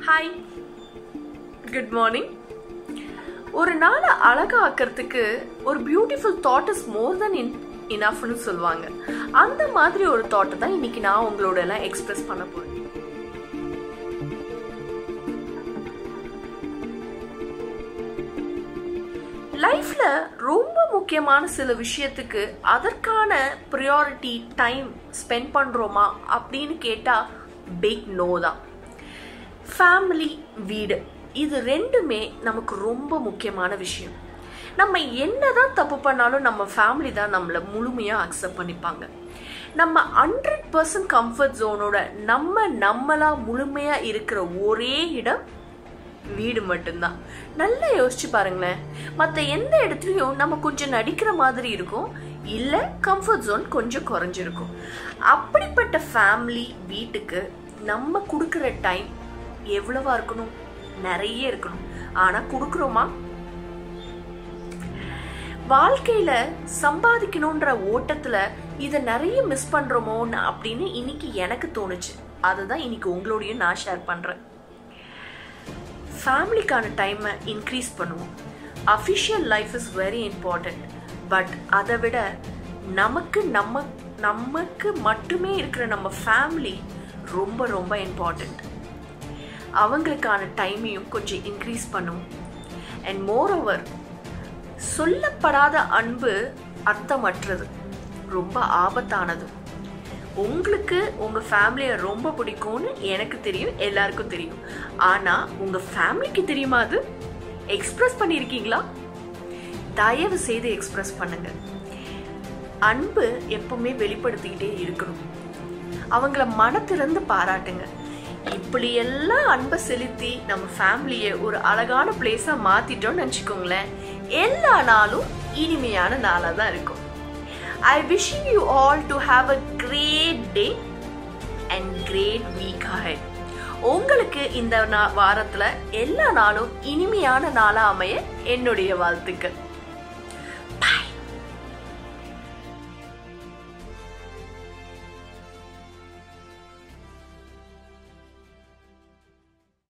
hi good morning ஒரு நாளை அழகாக்கிறதுக்கு ஒரு beautiful thought is more than இன் இனஃப்னு சொல்லுவாங்க அந்த மாதிரி ஒரு தாட்டை தான் இன்னைக்கு நான் உங்களோட எல்லாம் எக்ஸ்பிரஸ் பண்ண போறேன் லைஃப்ல ரொம்ப முக்கியமான சில விஷயத்துக்கு அதற்கான ப்ரியாரிட்டி டைம் ஸ்பெண்ட் பண்றோமா அப்படின்னு கேட்டா பிக் நோ தான் ஃபேமிலி வீடு இது ரெண்டுமே நமக்கு ரொம்ப முக்கியமான விஷயம் நம்ம என்னதான் தப்பு பண்ணாலும் நம்ம ஃபேமிலி தான் நம்மளை முழுமையாக அக்செப்ட் பண்ணிப்பாங்க நம்ம ஹண்ட்ரட் பர்சன்ட் கம்ஃபர்ட் ஜோனோட நம்ம நம்மளா முழுமையாக இருக்கிற ஒரே இடம் வீடு மட்டும்தான் நல்லா யோசிச்சு பாருங்களேன் மற்ற எந்த இடத்துலையும் நம்ம கொஞ்சம் நடிக்கிற மாதிரி இருக்கும் இல்லை கம்ஃபர்ட் ஜோன் கொஞ்சம் குறைஞ்சிருக்கும் அப்படிப்பட்ட ஃபேமிலி வீட்டுக்கு நம்ம கொடுக்குற டைம் எவ்வளவா இருக்கணும் நிறைய இருக்கணும் ஆனா கொடுக்குறோமா வாழ்க்கையில சம்பாதிக்கணுன்ற ஓட்டத்துல இதை நிறைய மிஸ் பண்றோமோன்னு அப்படின்னு இன்னைக்கு எனக்கு தோணுச்சு அதுதான் இன்னைக்கு உங்களோடையும் நான் ஷேர் பண்றேன் ஃபேமிலிக்கான டைமை இன்க்ரீஸ் பண்ணுவோம் official life is very important but அதை விட நமக்கு நம்ம நமக்கு மட்டுமே இருக்கிற நம்ம ஃபேமிலி ரொம்ப ரொம்ப இம்பார்ட்டண்ட் அவங்களுக்கான டைமையும் கொஞ்சம் இன்க்ரீஸ் பண்ணுவோம் அண்ட் மோர் ஓவர் சொல்லப்படாத அன்பு அர்த்தமற்றது ரொம்ப ஆபத்தானது உங்களுக்கு உங்க ஃபேமிலியை ரொம்ப பிடிக்கும்னு எனக்கு தெரியும் எல்லாருக்கும் தெரியும் ஆனா உங்க ஃபேமிலிக்கு தெரியுமா அது எக்ஸ்பிரஸ் பண்ணியிருக்கீங்களா தயவு செய்து எக்ஸ்பிரஸ் பண்ணுங்க அன்பு எப்பவுமே வெளிப்படுத்திக்கிட்டே இருக்கணும் அவங்கள மனத்திறந்து பாராட்டுங்க இப்படி எல்லாம் அன்பை செலுத்தி நம்ம ஃபேமிலியை ஒரு அழகான பிளேஸா மாத்திட்டோம்னு நினச்சிக்கோங்களேன் எல்லா நாளும் இனிமையான நாளாக தான் இருக்கும் I wishing you all to have a great day and great week ahead உங்களுக்கு இந்த வாரத்தில் எல்லா நாளும் இனிமையான நாளாக அமைய என்னுடைய வாழ்த்துக்கள்